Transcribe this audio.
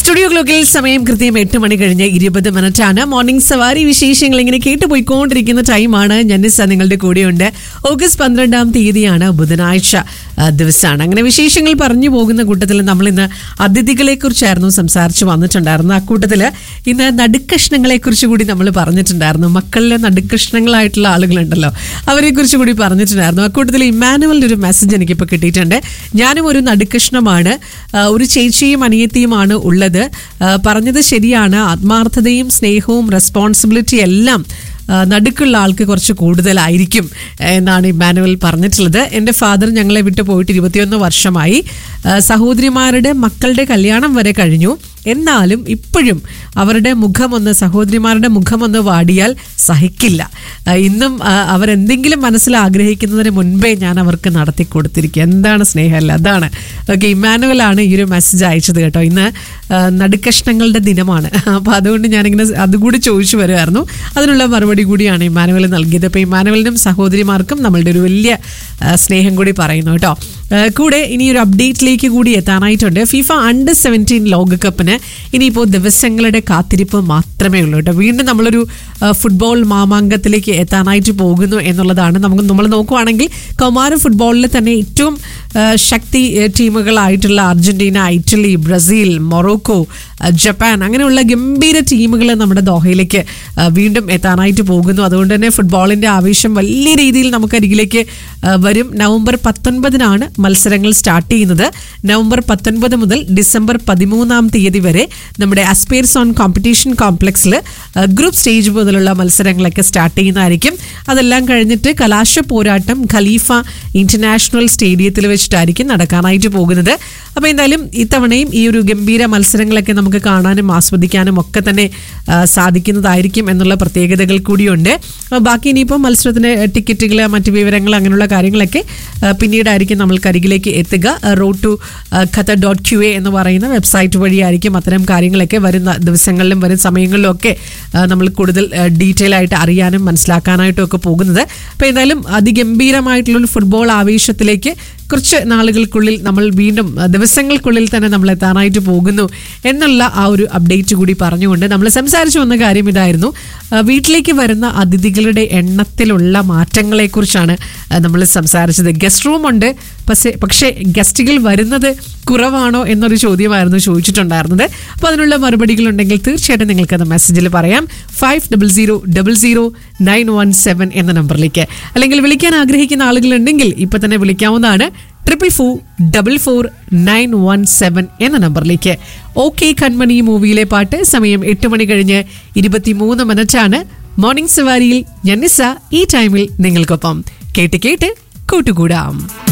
studio ക്ലോക്കിൽ സമയം കൃത്യം എട്ട് മണി കഴിഞ്ഞ് ഇരുപത് മിനിറ്റാണ് മോർണിംഗ് സവാരി വിശേഷങ്ങൾ ഇങ്ങനെ കേട്ടു പോയിക്കൊണ്ടിരിക്കുന്ന ടൈമാണ് ജന്നിസ നിങ്ങളുടെ കൂടെയുണ്ട് ഓഗസ്റ്റ് പന്ത്രണ്ടാം തീയതിയാണ് ബുധനാഴ്ച ആ, ദിവസമാണ് അങ്ങനെ വിശേഷങ്ങൾ പറഞ്ഞു പോകുന്ന കൂട്ടത്തിൽ നമ്മൾ ഇന്ന് അതിഥികളെ കുറിച്ചായിരുന്നു സംസാരിച്ച് വന്നിട്ടുണ്ടായിരുന്നു ആ കൂട്ടത്തിൽ ഇന്ന് നടുക്കഷ്ണങ്ങളെ കുറിച്ച് കൂടി നമ്മൾ പറഞ്ഞിട്ടുണ്ടായിരുന്നു മക്കളിലെ നടുക്കഷ്ണങ്ങളായിട്ടുള്ള ആളുകളുണ്ടല്ലോ അവരെ കുറിച്ച് കൂടി പറഞ്ഞിട്ടുണ്ടായിരുന്നു ആ കൂട്ടത്തിൽ ഇമ്മാനുവലിന്റെ ഒരു മെസ്സേജ് എനിക്കിപ്പോൾ കിട്ടിയിട്ടുണ്ട് ഞാനും ഒരു നടുക്കഷ്ണമാണ് ആ, ഒരു ചേച്ചിയും അനിയത്തിയുമാണ് ഉള്ളത് ആ, പറഞ്ഞത് ശരിയാണ് ആത്മാർത്ഥതയും സ്നേഹവും റെസ്പോൺസിബിലിറ്റി എല്ലാം ആ, നടുക്കുള്ള ആൾക്ക് കുറച്ച് കൂടുതലായിരിക്കും എന്നാണ് ഇമ്മാനുവൽ പറഞ്ഞിട്ടുള്ളത് എൻ്റെ ഫാദർ ഞങ്ങളെ വിട്ടു പോയിട്ട് ഇരുപത്തിയൊന്ന് വർഷമായി ആ, സഹോദരിമാരുടെ മക്കളുടെ കല്യാണം വരെ കഴിഞ്ഞു എന്നാലും ഇപ്പോഴും അവരുടെ മുഖമൊന്ന് സഹോദരിമാരുടെ മുഖമൊന്ന് വാടിയാൽ സഹിക്കില്ല ആ, ഇന്നും ആ, അവരെന്തെങ്കിലും മനസ്സിൽ ആഗ്രഹിക്കുന്നതിന് മുൻപേ ഞാൻ അവർക്ക് നടത്തി കൊടുത്തിരിക്കുക എന്താണ് സ്നേഹമല്ല അതാണ് ഓക്കെ ഇമ്മാനുവലാണ് ഈ ഒരു മെസ്സേജ് അയച്ചത് കേട്ടോ ഇന്ന് ആ, നടുക്കഷ്ണങ്ങളുടെ ദിനമാണ് അപ്പോൾ അതുകൊണ്ട് ഞാനിങ്ങനെ അതുകൂടി ചോദിച്ചു വരുമായിരുന്നു അതിനുള്ള മറുപടി കൂടിയാണ് ഇമ്മാനുവൽ നൽകിയത് അപ്പോൾ ഇമ്മാനുവലിനും സഹോദരിമാർക്കും നമ്മളുടെ ഒരു വലിയ ആ, സ്നേഹം കൂടി പറയുന്നു കേട്ടോ ആ, കൂടെ ഇനി ഒരു അപ്ഡേറ്റിലേക്ക് കൂടി എത്താനായിട്ടുണ്ട് ഫിഫ അണ്ടർ സെവൻറ്റീൻ ലോകകപ്പിന് ഇനിയിപ്പോൾ ദിവസങ്ങളുടെ കാത്തിരിപ്പ് മാത്രമേ ഉള്ളൂ കേട്ടോ വീണ്ടും നമ്മളൊരു ആ, ഫുട്ബോൾ മാമാങ്കത്തിലേക്ക് എത്താനായിട്ട് പോകുന്നു എന്നുള്ളതാണ് നമുക്ക് നമ്മൾ നോക്കുവാണെങ്കിൽ കൗമാര ഫുട്ബോളിൽ തന്നെ ഏറ്റവും ആ, ശക്തി ആ, ടീമുകളായിട്ടുള്ള അർജന്റീന ഇറ്റലി ബ്രസീൽ മൊറോക്കോ ആ, ജപ്പാൻ അങ്ങനെയുള്ള ഗംഭീര ടീമുകൾ നമ്മുടെ ദോഹയിലേക്ക് ആ, വീണ്ടും എത്താനായിട്ട് പോകുന്നു അതുകൊണ്ട് തന്നെ ഫുട്ബോളിന്റെ ആവേശം വലിയ രീതിയിൽ നമുക്ക് അരികിലേക്ക് ആ, വരും നവംബർ പത്തൊൻപതിനാണ് മത്സരങ്ങൾ സ്റ്റാർട്ട് ചെയ്യുന്നത് നവംബർ പത്തൊൻപത് മുതൽ ഡിസംബർ പതിമൂന്നാം തീയതി വരെ നമ്മുടെ അസ്പേർസ് ഓൺ കോമ്പറ്റീഷൻ കോംപ്ലക്സിൽ ഗ്രൂപ്പ് സ്റ്റേജ് മുതലുള്ള മത്സരങ്ങളൊക്കെ സ്റ്റാർട്ട് ചെയ്യുന്നതായിരിക്കും അതെല്ലാം കഴിഞ്ഞിട്ട് കലാശ പോരാട്ടം ഖലീഫ ഇന്റർനാഷണൽ സ്റ്റേഡിയത്തിൽ വെച്ചിട്ടായിരിക്കും നടക്കാനായിട്ട് പോകുന്നത് അപ്പോൾ എന്തായാലും ഇത്തവണയും ഈ ഒരു ഗംഭീര മത്സരങ്ങളൊക്കെ നമുക്ക് കാണാനും ആസ്വദിക്കാനും ഒക്കെ തന്നെ ആ, സാധിക്കുന്നതായിരിക്കും എന്നുള്ള പ്രത്യേകതകൾ കൂടിയുണ്ട് അപ്പോൾ ബാക്കി ഇനിയിപ്പോൾ മത്സരത്തിന് ടിക്കറ്റുകൾ മറ്റ് വിവരങ്ങൾ അങ്ങനെയുള്ള കാര്യങ്ങളൊക്കെ ആ, പിന്നീടായിരിക്കും നമ്മൾക്ക് അരികിലേക്ക് എത്തുക road to Qatar dot Q A എന്ന് പറയുന്ന വെബ്സൈറ്റ് വഴിയായിരിക്കും അത്തരം കാര്യങ്ങളൊക്കെ വരുന്ന ദിവസങ്ങളിലും വരും സമയങ്ങളിലും ഒക്കെ ആ, നമ്മൾ കൂടുതൽ ഡീറ്റെയിൽ ആയിട്ട് അറിയാനും മനസ്സിലാക്കാനായിട്ടും ഒക്കെ പോകുന്നത് അപ്പോൾ എന്തായാലും അതിഗംഭീരമായിട്ടുള്ളൊരു ഫുട്ബോൾ ആവേശത്തിലേക്ക് കുറച്ച് നാളുകൾക്കുള്ളിൽ നമ്മൾ വീണ്ടും ആ, ദിവസങ്ങൾക്കുള്ളിൽ തന്നെ നമ്മൾ എത്താനായിട്ട് പോകുന്നു എന്നുള്ള ആ ഒരു അപ്ഡേറ്റ് കൂടി പറഞ്ഞുകൊണ്ട് നമ്മൾ സംസാരിച്ചു വന്ന കാര്യം ഇതായിരുന്നു ആ, വീട്ടിലേക്ക് വരുന്ന അതിഥികളുടെ എണ്ണത്തിലുള്ള മാറ്റങ്ങളെക്കുറിച്ചാണ് ആ, നമ്മൾ സംസാരിച്ചത് ഗസ്റ്റ് റൂം ഉണ്ട് പക്ഷേ പക്ഷേ ഗസ്റ്റുകൾ വരുന്നത് കുറവാണോ എന്നൊരു ചോദ്യമായിരുന്നു ചോദിച്ചിട്ടുണ്ടായിരുന്നത് അപ്പോൾ അതിനുള്ള മറുപടികൾ ഉണ്ടെങ്കിൽ തീർച്ചയായിട്ടും നിങ്ങൾക്കത് മെസ്സേജിൽ പറയാം five double zero double zero nine one seven എന്ന നമ്പറിലേക്ക് അല്ലെങ്കിൽ വിളിക്കാൻ ആഗ്രഹിക്കുന്ന ആളുകളുണ്ടെങ്കിൽ ഇപ്പൊ തന്നെ വിളിക്കാവുന്നതാണ് triple four double four nine one seven എന്ന നമ്പറിലേക്ക് ഓക്കെ കൺമണി മൂവിയിലെ പാട്ട് സമയം എട്ട് മണി കഴിഞ്ഞ് ഇരുപത്തിമൂന്ന് മിനിറ്റാണ് മോർണിംഗ് സവാരിയിൽ ഞന്നിസ ഈ ടൈമിൽ നിങ്ങൾക്കൊപ്പം കേട്ട് കേട്ട് കൂട്ടുകൂടാം